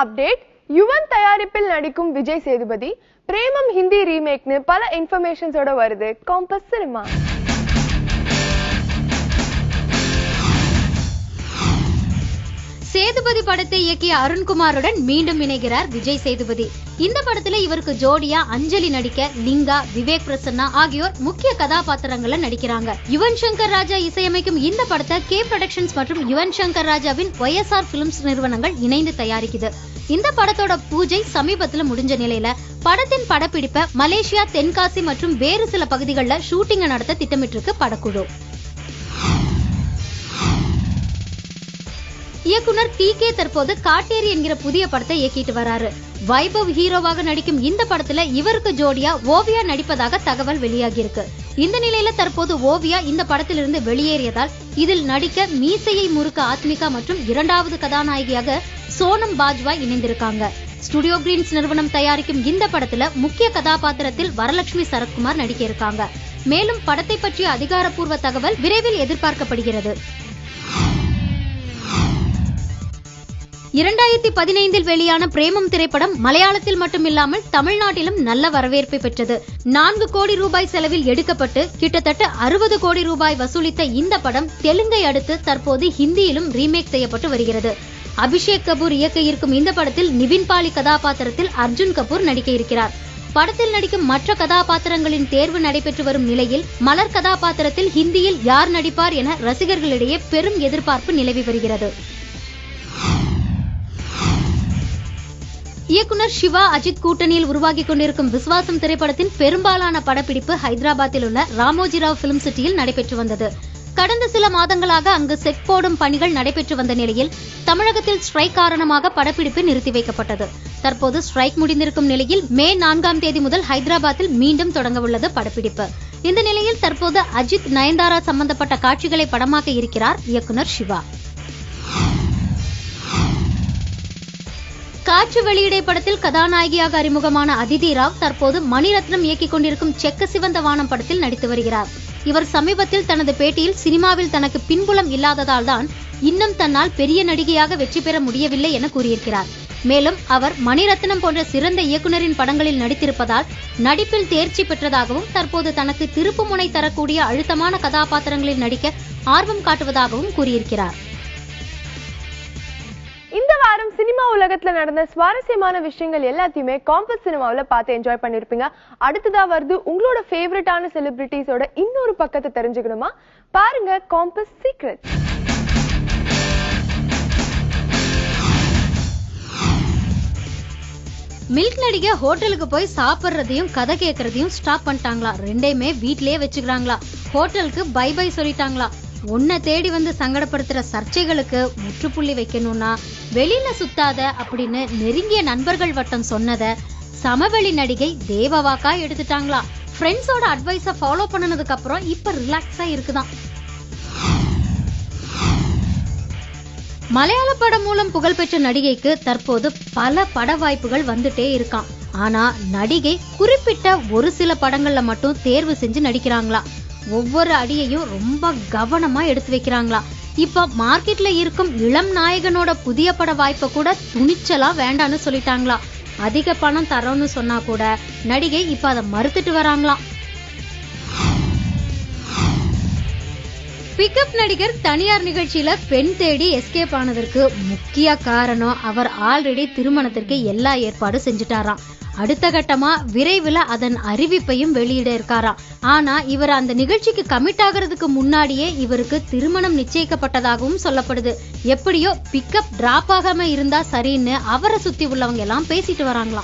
update Yuvan தயாரிப்பில் நடிக்கும் விஜய் சேதுபதி பிரேமம் ஹிந்தி ரீமேக்னு பல இன்ஃபர்மேஷன்ஸோட வருது காம்பஸ் சினிமா சேதுபதி படத்தை இயக்கிய அருண்குமாருடன் மீண்டும் இணைகிறார் விஜய் சேதுபதி இந்த படத்துல இவருக்கு ஜோடியா அஞ்சலி நடிக்க லிங்கா விவேக் பிரசன்னா ஆகியோர் முக்கிய கதாபாத்திரங்கள நடிக்கிறாங்க யுவன் சங்கர் ராஜா இசையமைக்கும் இந்த படத்தை கே ப்ரொடக்ஷன்ஸ் மற்றும் யுவன் சங்கர் ராஜாவின் ஒய்எஸ்ஆர் பிலிம்ஸ் நிறுவனங்கள் இணைந்து தயாரிக்குது இந்த படத்தோட பூஜை சமீபத்துல முடிஞ்ச நிலையில படத்தின் படப்பிடிப்பை மலேசியா தென்காசி மற்றும் வேறு சில பகுதிகளில் ஷூட்டிங்கை நடத்த திட்டமிட்டிருக்கு படக்குழு இயக்குனர் டி கே தற்போது காட்டேரி என்கிற புதிய படத்தை இயக்கிட்டு வராரு வைபவ் ஹீரோவாக நடிக்கும் இந்த படத்துல இவருக்கு ஜோடியா ஓவியா நடிப்பதாக தகவல் வெளியாகியிருக்கு இந்த நிலையில தற்போது ஓவியா இந்த படத்திலிருந்து வெளியேறியதால் இதில் நடிக்க மீசையை முறுக்க ஆத்மிகா மற்றும் இரண்டாவது கதாநாயகியாக சோனம் பாஜ்வாய் இணைந்திருக்காங்க ஸ்டுடியோ கிரீன்ஸ் நிறுவனம் தயாரிக்கும் இந்த படத்துல முக்கிய கதாபாத்திரத்தில் வரலட்சுமி சரத்குமார் நடிக்க இருக்காங்க மேலும் படத்தை பற்றிய அதிகாரப்பூர்வ தகவல் விரைவில் எதிர்பார்க்கப்படுகிறது இரண்டாயிரத்தி பதினைந்தில் வெளியான பிரேமம் திரைப்படம் மலையாளத்தில் மட்டுமில்லாமல் தமிழ்நாட்டிலும் நல்ல வரவேற்பை பெற்றது நான்கு கோடி ரூபாய் செலவில் எடுக்கப்பட்டு கிட்டத்தட்ட அறுபது கோடி ரூபாய் வசூலித்த இந்த படம் தெலுங்கை அடுத்து தற்போது ஹிந்தியிலும் ரீமேக் செய்யப்பட்டு வருகிறது அபிஷேக் கபூர் இயக்க இருக்கும் இந்த படத்தில் நிவின் பாலி கதாபாத்திரத்தில் அர்ஜுன் கபூர் நடிக்க இருக்கிறார் படத்தில் நடிக்கும் மற்ற கதாபாத்திரங்களின் தேர்வு நடைபெற்று வரும் நிலையில் மலர் கதாபாத்திரத்தில் ஹிந்தியில் யார் நடிப்பார் என ரசிகர்களிடையே பெரும் எதிர்பார்ப்பு நிலவி வருகிறது இயக்குனர் சிவா அஜித் கூட்டணியில் உருவாகி கொண்டிருக்கும் விஸ்வாசம் திரைப்படத்தின் பெரும்பாலான படப்பிடிப்பு ஹைதராபாத்தில் உள்ள ராமோஜிராவ் பிலிம் சிட்டியில் நடைபெற்று வந்தது கடந்த சில மாதங்களாக அங்கு செட் போடும் பணிகள் நடைபெற்று வந்த நிலையில் தமிழகத்தில் ஸ்ட்ரைக் காரணமாக படப்பிடிப்பு நிறுத்தி வைக்கப்பட்டது தற்போது ஸ்ட்ரைக் முடிந்திருக்கும் நிலையில் மே நான்காம் தேதி முதல் ஹைதராபாத்தில் மீண்டும் தொடங்க உள்ளது படப்பிடிப்பு இந்த நிலையில் தற்போது அஜித் நயன்தாரா சம்பந்தப்பட்ட காட்சிகளை படமாக்க இருக்கிறார் இயக்குனர் சிவா காற்று வெளியிடை படத்தில் கதாநாயகியாக அறிமுகமான அதிதி ராவ் தற்போது மணிரத்னம் இயக்கிக் கொண்டிருக்கும் செக்க சிவந்த வானம் படத்தில் நடித்து வருகிறார் இவர் சமீபத்தில் தனது பேட்டியில் சினிமாவில் தனக்கு பின்புலம் இல்லாததால் தான் இன்னும் தன்னால் பெரிய நடிகையாக வெற்றி பெற முடியவில்லை என கூறியிருக்கிறார் மேலும் அவர் மணிரத்னம் போன்ற சிறந்த இயக்குனரின் படங்களில் நடித்திருப்பதால் நடிப்பில் தேர்ச்சி பெற்றதாகவும் தற்போது தனக்கு திருப்புமுனை தரக்கூடிய அழுத்தமான கதாபாத்திரங்களில் நடிக்க ஆர்வம் காட்டுவதாகவும் கூறியிருக்கிறார் இந்த வாரம் சினிமா உலகத்துல நடந்த சுவாரஸ்யமான விஷயங்கள் எல்லாத்தையுமே காம்பஸ் சினிமாவுல பார்த்து என்ஜாய் பண்ணிருப்பீங்க அடுத்ததா வருது உங்களோட ஃபேவரட்டான செலிபிரிட்டிஸோட இன்னொரு பக்கத்தை தெரிஞ்சுக்கணுமா பாருங்க காம்பஸ் சீக்ரெட் மில்க் நடிகை ஹோட்டலுக்கு போய் சாப்பிடுறதையும் கதை கேட்கறதையும் ஸ்டாப் பண்ணிட்டாங்களா ரெண்டையுமே வீட்லயே வச்சுக்கிறாங்களா ஹோட்டலுக்கு பை பை சொல்லிட்டாங்களா உன்னை தேடி வந்து சங்கடப்படுத்துற சர்ச்சைகளுக்கு முற்றுப்புள்ளி வைக்கணும்னா வெளியில சுத்தாத அப்படின்னு நெருங்கிய நண்பர்கள் வட்டம் சொன்னத சமவெளி நடிகை தேவவாக்கா எடுத்துட்டாங்களா ஃப்ரெண்ட்ஸோட அட்வைஸ ஃபாலோ பண்ணனதுக்கு அப்புறம் இப்ப ரிலாக்ஸா இருக்குதாம் மலையாள படம் மூலம் புகழ்பெற்ற நடிகைக்கு தற்போது பல பட வாய்ப்புகள் வந்துட்டே இருக்காம் ஆனா நடிகை குறிப்பிட்ட ஒரு சில படங்கள்ல மட்டும் தேர்வு செஞ்சு நடிக்கிறாங்களா ஒவ்வொரு அடியையும் ரொம்ப கவனமா எடுத்து வைக்கிறாங்களா இப்ப மார்க்கெட்ல இருக்கும் இளம் நாயகனோட புதிய பட வாய்ப்பை கூட துணிச்சலா வேண்டான்னு சொல்லிட்டாங்களா அதிக பணம் தரோன்னு சொன்னா கூட நடிகை இப்ப அதை மறுத்துட்டு வராங்களாம் பிக்கப் நடிகர் தனியார் நிகழ்ச்சியில பெண் தேடி எஸ்கேப் ஆனதற்கு முக்கிய காரணம் அவர் ஆல்ரெடி திருமணத்திற்கு எல்லா ஏற்பாடும் செஞ்சுட்டாராம் அடுத்த கட்டமா விரைவில் அதன் அறிவிப்பையும் வெளியிட இருக்காராம் ஆனா இவர் அந்த நிகழ்ச்சிக்கு கமிட் ஆகிறதுக்கு முன்னாடியே இவருக்கு திருமணம் நிச்சயிக்கப்பட்டதாகவும் சொல்லப்படுது எப்படியோ பிக்கப் டிராப் ஆகாம இருந்தா சரின்னு அவரை சுத்தி உள்ளவங்க எல்லாம் பேசிட்டு வராங்களாம்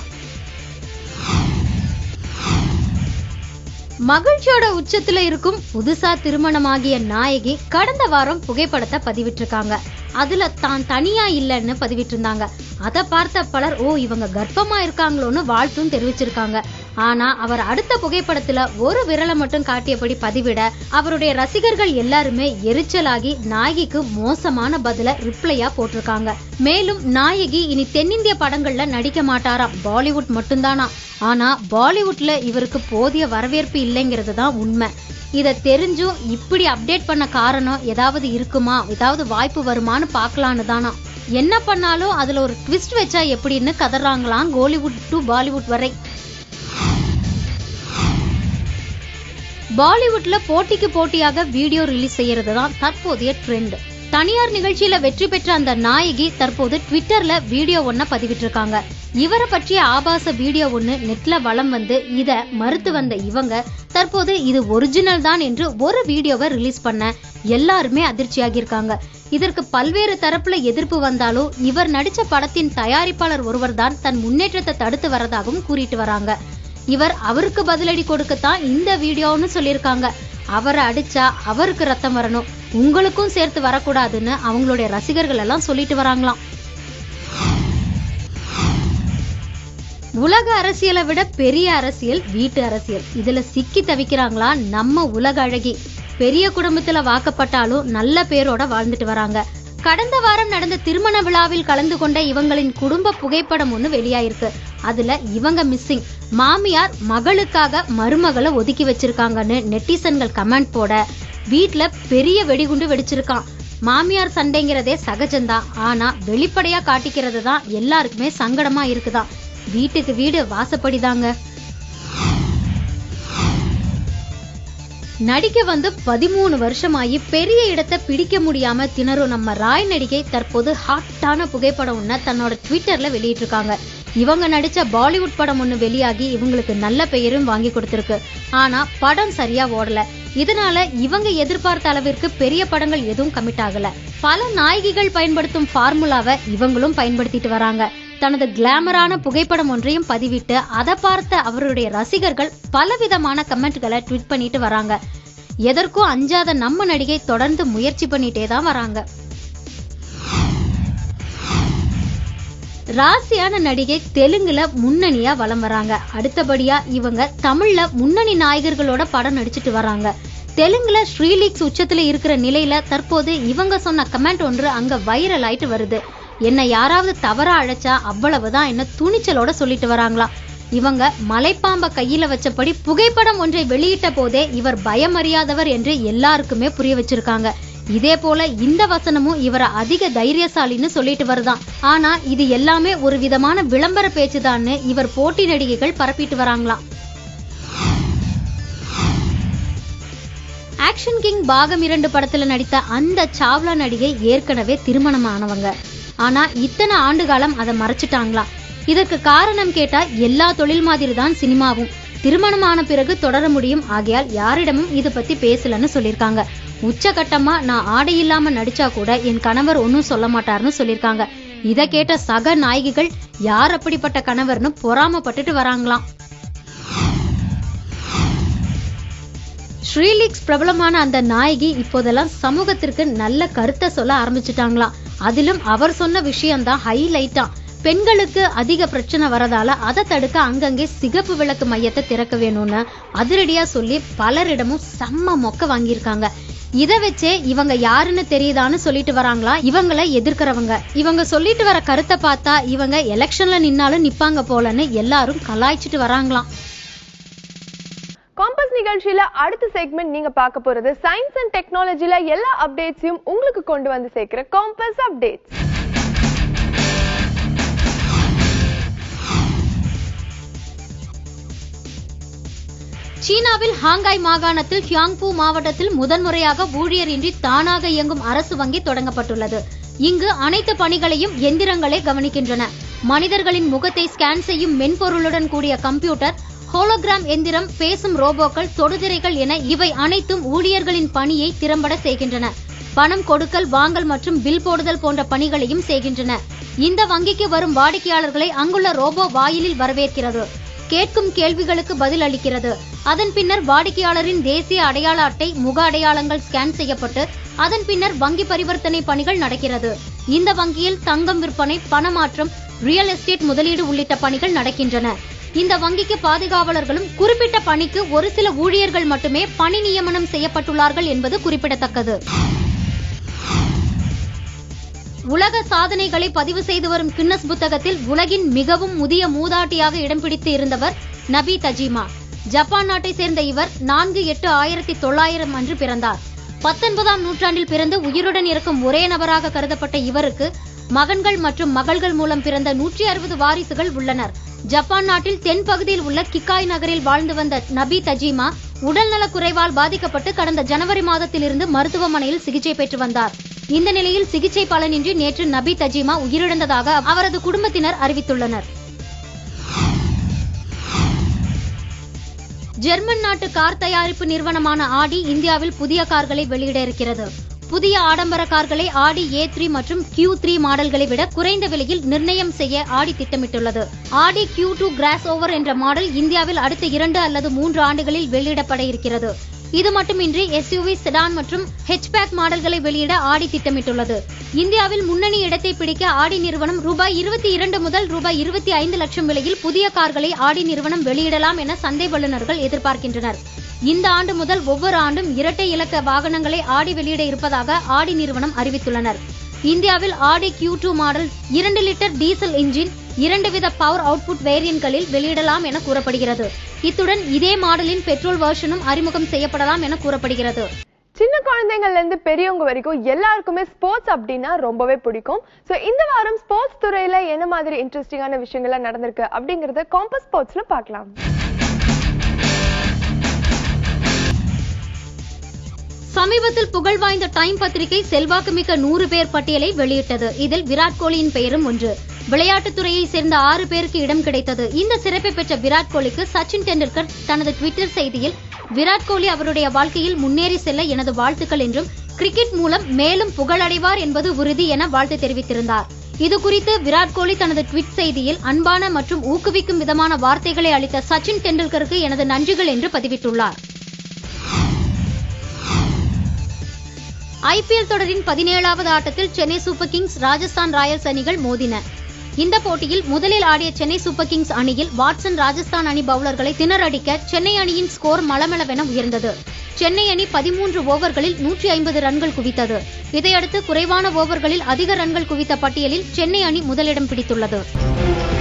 மகிழ்ச்சியோட உச்சத்துல இருக்கும் புதுசா திருமணமாகிய நாயகி கடந்த வாரம் புகைப்படத்தை பதிவிட்டிருக்காங்க அதுல தான் தனியா இல்லைன்னு பதிவிட்டிருந்தாங்க அதை பார்த்த பலர் ஓ இவங்க கர்ப்பமா இருக்காங்களோன்னு வாழ்த்தும் தெரிவிச்சிருக்காங்க ஆனா அவர் அடுத்த புகைப்படத்துல ஒரு விரலை மட்டும் காட்டியபடி பதிவிட அவருடைய ரசிகர்கள் எல்லாருமே எரிச்சலாகி நாயகிக்கு மோசமான பதில ரிப்ளையா போட்டிருக்காங்க மேலும் நாயகி இனி தென்னிந்திய படங்கள்ல நடிக்க மாட்டாராம் பாலிவுட் மட்டும்தானா ஆனா பாலிவுட்ல இவருக்கு போதிய வரவேற்பு இல்லைங்கிறது தான் உண்மை இத தெரிஞ்சும் இப்படி அப்டேட் பண்ண காரணம் ஏதாவது இருக்குமா ஏதாவது வாய்ப்பு வருமான்னு பார்க்கலான்னு தானா என்ன பண்ணாலும் அதுல ஒரு ட்விஸ்ட் வச்சா எப்படின்னு கதறாங்களாம் கோலிவுட் டு பாலிவுட் வரை பாலிவுட்ல போட்டிக்கு போட்டியாக வீடியோ ரிலீஸ் செய்யறது தான் தற்போதைய ட்ரெண்ட் தனியார் நிகழ்ச்சியில வெற்றி பெற்ற அந்த நாயகி தற்போது ட்விட்டர்ல வீடியோ ஒன்ன பதிவிட்டிருக்காங்க இவரை பற்றிய ஆபாச வீடியோ ஒண்ணு நெட்ல வலம் வந்து இத மறுத்து வந்த இவங்க தற்போது இது ஒரிஜினல் தான் என்று ஒரு வீடியோவை ரிலீஸ் பண்ண எல்லாருமே அதிர்ச்சியாகியிருக்காங்க இதற்கு பல்வேறு தரப்புல எதிர்ப்பு வந்தாலும் இவர் நடிச்ச படத்தின் தயாரிப்பாளர் ஒருவர் தான் தன் முன்னேற்றத்தை தடுத்து வரதாகவும் கூறிட்டு வராங்க இவர் அவருக்கு பதிலடி கொடுக்கத்தான் இந்த வீடியோன்னு சொல்லியிருக்காங்க அவரை அடிச்சா அவருக்கு ரத்தம் வரணும் உங்களுக்கும் சேர்த்து வரக்கூடாதுன்னு அவங்களுடைய ரசிகர்கள் எல்லாம் சொல்லிட்டு வராங்களாம் உலக அரசியலை விட பெரிய அரசியல் வீட்டு அரசியல் இதுல சிக்கி தவிக்கிறாங்களா நம்ம உலக அழகி பெரிய குடும்பத்துல வாக்கப்பட்டாலும் நல்ல பேரோட வாழ்ந்துட்டு வராங்க கடந்த வாரம் நடந்த திருமண விழாவில் கலந்து கொண்ட இவங்களின் குடும்ப புகைப்படம் ஒண்ணு வெளியாயிருக்கு அதுல இவங்க மிஸ்ஸிங் மாமியார் மகளுக்காக மருமகளை ஒதுக்கி வச்சிருக்காங்கன்னு நெட்டிசன்கள் கமெண்ட் போட வீட்ல பெரிய வெடிகுண்டு வெடிச்சிருக்கான் மாமியார் சண்டைங்கிறதே சகஜம்தான் ஆனா வெளிப்படையா காட்டிக்கிறது தான் எல்லாருக்குமே சங்கடமா இருக்குதாம் வீட்டுக்கு வீடு வாசப்படிதாங்க நடிக்க வந்து பதிமூணு வருஷமாயி பெரிய இடத்தை பிடிக்க முடியாம திணறும் நம்ம ராய் நடிகை தற்போது ஹாட்டான புகைப்படம் ஒண்ண தன்னோட ட்விட்டர்ல வெளியிட்டிருக்காங்க இவங்க நடிச்ச பாலிவுட் படம் ஒண்ணு வெளியாகி இவங்களுக்கு நல்ல பெயரும் வாங்கி கொடுத்திருக்கு ஆனா படம் சரியா ஓடல இதனால இவங்க எதிர்பார்த்த அளவிற்கு பெரிய படங்கள் எதுவும் கமிட் ஆகல பல நாயகிகள் பயன்படுத்தும் ஃபார்முலாவை இவங்களும் பயன்படுத்திட்டு வராங்க தனது கிளாமரான புகைப்படம் ஒன்றையும் பதிவிட்டு அதை பார்த்த அவருடைய ரசிகர்கள் பலவிதமான கமெண்ட்களை ட்வீட் பண்ணிட்டு வராங்க எதற்கும் அஞ்சாத நம்ம நடிகை தொடர்ந்து முயற்சி பண்ணிட்டே தான் வராங்க ராசியான நடிகை தெலுங்குல முன்னணியா வலம் வராங்க அடுத்தபடியா இவங்க தமிழ்ல முன்னணி நாயகர்களோட படம் நடிச்சிட்டு வராங்க தெலுங்குல ஸ்ரீலீக்ஸ் உச்சத்துல இருக்கிற நிலையில தற்போது இவங்க சொன்ன கமெண்ட் ஒன்று அங்க வைரல் ஆயிட்டு வருது என்ன யாராவது தவறா அழைச்சா அவ்வளவுதான் என்ன துணிச்சலோட சொல்லிட்டு வராங்களாம் இவங்க மலைப்பாம்ப கையில வச்சபடி புகைப்படம் ஒன்றை வெளியிட்ட போதே இவர் பயமறியாதவர் என்று எல்லாருக்குமே புரிய வச்சிருக்காங்க இதே போல இந்த வசனமும் இவரை அதிக தைரியசாலின்னு சொல்லிட்டு வருதாம் ஆனா இது எல்லாமே ஒரு விதமான விளம்பர பேச்சுதான்னு இவர் போட்டி நடிகைகள் பரப்பிட்டு வராங்களாம் ஆக்ஷன் கிங் பாகம் இரண்டு படத்துல நடித்த அந்த சாவ்லா நடிகை ஏற்கனவே திருமணமானவங்க ஆனா இத்தனை ஆண்டு காலம் அதை மறைச்சிட்டாங்களாம் இதற்கு காரணம் கேட்டா எல்லா தொழில் மாதிரி தான் சினிமாவும் திருமணமான பிறகு தொடர முடியும் ஆகையால் யாரிடமும் இது பத்தி பேசலன்னு சொல்லியிருக்காங்க உச்சகட்டமா நான் ஆடை இல்லாம நடிச்சா கூட என் கணவர் ஒன்னும் சொல்ல மாட்டாருன்னு சொல்லியிருக்காங்க இத கேட்ட சக நாயகிகள் யார் அப்படிப்பட்ட கணவர்னு பொறாமப்பட்டுட்டு வராங்களாம் ஸ்ரீலிக்ஸ் பிரபலமான அந்த நாயகி இப்போதெல்லாம் சமூகத்திற்கு நல்ல கருத்தை சொல்ல ஆரம்பிச்சிட்டாங்களாம் அதிலும் அவர் சொன்ன விஷயம்தான் ஹைலைட்டா பெண்களுக்கு அதிக பிரச்சனை வரதால அதை தடுக்க அங்கங்கே சிகப்பு விளக்கு மையத்தை திறக்க வேணும்னு அதிரடியா சொல்லி பலரிடமும் செம்ம மொக்க வாங்கியிருக்காங்க இத வச்சே இவங்க யாருன்னு தெரியுதான்னு சொல்லிட்டு வராங்களா இவங்கள எதிர்க்கிறவங்க இவங்க சொல்லிட்டு வர கருத்தை பார்த்தா இவங்க எலெக்ஷன்ல நின்னாலும் நிப்பாங்க போலன்னு எல்லாரும் கலாய்ச்சிட்டு வராங்களாம் காம்பஸ் நிகழ்ச்சியில அடுத்த செக்மெண்ட் நீங்க பார்க்க போறது சயின்ஸ் அண்ட் டெக்னாலஜில எல்லா அப்டேட்ஸையும் உங்களுக்கு கொண்டு வந்து சேர்க்கிற காம்பஸ் அப்டேட்ஸ் சீனாவில் ஹாங்காய் மாகாணத்தில் ஹியாங்பூ மாவட்டத்தில் முதன்முறையாக ஊழியரின்றி தானாக இயங்கும் அரசு வங்கி தொடங்கப்பட்டுள்ளது இங்கு அனைத்து பணிகளையும் எந்திரங்களே கவனிக்கின்றன மனிதர்களின் முகத்தை ஸ்கேன் செய்யும் மென்பொருளுடன் கூடிய கம்ப்யூட்டர் ஹோலோகிராம் எந்திரம் பேசும் ரோபோக்கள் தொடுதிரைகள் என இவை அனைத்தும் ஊழியர்களின் பணியை திறம்பட செய்கின்றன பணம் கொடுக்கல் வாங்கல் மற்றும் பில் போடுதல் போன்ற பணிகளையும் செய்கின்றன இந்த வங்கிக்கு வரும் வாடிக்கையாளர்களை அங்குள்ள ரோபோ வாயிலில் வரவேற்கிறது கேட்கும் கேள்விகளுக்கு பதில் அளிக்கிறது அதன் பின்னர் வாடிக்கையாளரின் தேசிய அடையாள அட்டை முக அடையாளங்கள் ஸ்கேன் செய்யப்பட்டு அதன் பின்னர் வங்கி பரிவர்த்தனை பணிகள் நடக்கிறது இந்த வங்கியில் தங்கம் விற்பனை பணமாற்றம் ரியல் எஸ்டேட் முதலீடு உள்ளிட்ட பணிகள் நடக்கின்றன இந்த வங்கிக்கு பாதுகாவலர்களும் குறிப்பிட்ட பணிக்கு ஒரு சில ஊழியர்கள் மட்டுமே பணி நியமனம் செய்யப்பட்டுள்ளார்கள் என்பது குறிப்பிடத்தக்கது உலக சாதனைகளை பதிவு செய்து வரும் கின்னஸ் புத்தகத்தில் உலகின் மிகவும் முதிய மூதாட்டியாக இடம் பிடித்து இருந்தவர் நபி தஜிமா ஜப்பான் நாட்டை சேர்ந்த இவர் நான்கு எட்டு ஆயிரத்தி தொள்ளாயிரம் அன்று பிறந்தார் பத்தொன்பதாம் நூற்றாண்டில் பிறந்து உயிருடன் இருக்கும் ஒரே நபராக கருதப்பட்ட இவருக்கு மகன்கள் மற்றும் மகள்கள் மூலம் பிறந்த நூற்றி அறுபது வாரிசுகள் உள்ளனர் ஜப்பான் நாட்டில் தென் பகுதியில் உள்ள கிக்காய் நகரில் வாழ்ந்து வந்த நபி தஜிமா உடல்நலக் குறைவால் பாதிக்கப்பட்டு கடந்த ஜனவரி மாதத்திலிருந்து மருத்துவமனையில் சிகிச்சை பெற்று வந்தார் இந்த நிலையில் சிகிச்சை பலனின்றி நேற்று நபி தஜிமா உயிரிழந்ததாக அவரது குடும்பத்தினர் அறிவித்துள்ளனர் ஜெர்மன் நாட்டு கார் தயாரிப்பு நிறுவனமான ஆடி இந்தியாவில் புதிய கார்களை வெளியிட இருக்கிறது புதிய ஆடம்பர கார்களை ஆடி ஏ த்ரீ மற்றும் கியூ த்ரீ மாடல்களை விட குறைந்த விலையில் நிர்ணயம் செய்ய ஆடி திட்டமிட்டுள்ளது Audi Q two crossover என்ற மாடல் இந்தியாவில் அடுத்த இரண்டு அல்லது மூன்று ஆண்டுகளில் வெளியிடப்பட இருக்கிறது இது மட்டுமின்றி எஸ்யூவி செடான் மற்றும் ஹெச்பேக் மாடல்களை வெளியிட ஆடி திட்டமிட்டுள்ளது இந்தியாவில் முன்னணி இடத்தை பிடிக்க ஆடி நிறுவனம் ரூபாய் இருபத்தி இரண்டு முதல் ரூபாய் இருபத்தி ஐந்து லட்சம் விலையில் புதிய கார்களை ஆடி நிறுவனம் வெளியிடலாம் என சந்தை வல்லுநர்கள் எதிர்பார்க்கின்றனர் இந்த ஆண்டு முதல் ஒவ்வொரு ஆண்டும் இரட்டை இலக்க வாகனங்களை ஆடி வெளியிட இருப்பதாக ஆடி நிறுவனம் அறிவித்துள்ளனர் இந்தியாவில் ஆடி கியூ டூ மாடல் இரண்டு லிட்டர் டீசல் இன்ஜின் இரண்டு வித பவர் அவுட்புட் வேரியன்ட்களில் வெளியிடலாம் என கூறப்படுகிறது இத்துடன் இதே மாடலின் பெட்ரோல் வெர்ஷனும் அறிமுகம் செய்யப்படலாம் என கூறப்படுகிறது சின்ன குழந்தைங்கள்ல இருந்து பெரியவங்க வரைக்கும் எல்லாருக்குமே ஸ்போர்ட்ஸ் அப்படின்னா ரொம்பவே பிடிக்கும் சோ இந்த வாரம் ஸ்போர்ட்ஸ் துறையில என்ன மாதிரி இன்ட்ரெஸ்டிங்கான விஷயங்கள்லாம் நடந்திருக்கு அப்படிங்கறத காம்பஸ் ஸ்போர்ட்ஸ்ல பார்க்கலாம் சமீபத்தில் புகழ் வாய்ந்த டைம் பத்திரிகை செல்வாக்குமிக்க நூறு பேர் பட்டியலை வெளியிட்டது இதில் விராட் கோலியின் பெயரும் ஒன்று விளையாட்டுத் துறையை சேர்ந்த ஆறு பேருக்கு இடம் கிடைத்தது இந்த சிறப்பை பெற்ற விராட் கோலிக்கு சச்சின் டெண்டுல்கர் தனது ட்விட்டர் செய்தியில் விராட் கோலி அவருடைய வாழ்க்கையில் முன்னேறி செல்ல எனது வாழ்த்துக்கள் என்றும் கிரிக்கெட் மூலம் மேலும் புகழடைவார் என்பது உறுதி என வாழ்த்து தெரிவித்திருந்தார் இது குறித்து விராட் கோலி தனது ட்வீட் செய்தியில் அன்பான மற்றும் ஊக்குவிக்கும் விதமான வார்த்தைகளை அளித்த சச்சின் டெண்டுல்கருக்கு எனது நன்றிகள் என்று பதிவிட்டுள்ளார் ஐபிஎல் தொடரின் பதினேழாவது ஆட்டத்தில் Chennai Super Kings Rajasthan Royals அணிகள் மோதின இந்த போட்டியில் முதலில் ஆடிய சென்னை சூப்பர் கிங்ஸ் அணியில் வாட்சன் ராஜஸ்தான் அணி பவுலர்களை திணறடிக்க சென்னை அணியின் ஸ்கோர் மளமளவென உயர்ந்தது சென்னை அணி பதிமூன்று ஓவர்களில் நூற்றி ஐம்பது ரன்கள் குவித்தது இதையடுத்து குறைவான ஓவர்களில் அதிக ரன்கள் குவித்த பட்டியலில் சென்னை அணி முதலிடம் பிடித்துள்ளது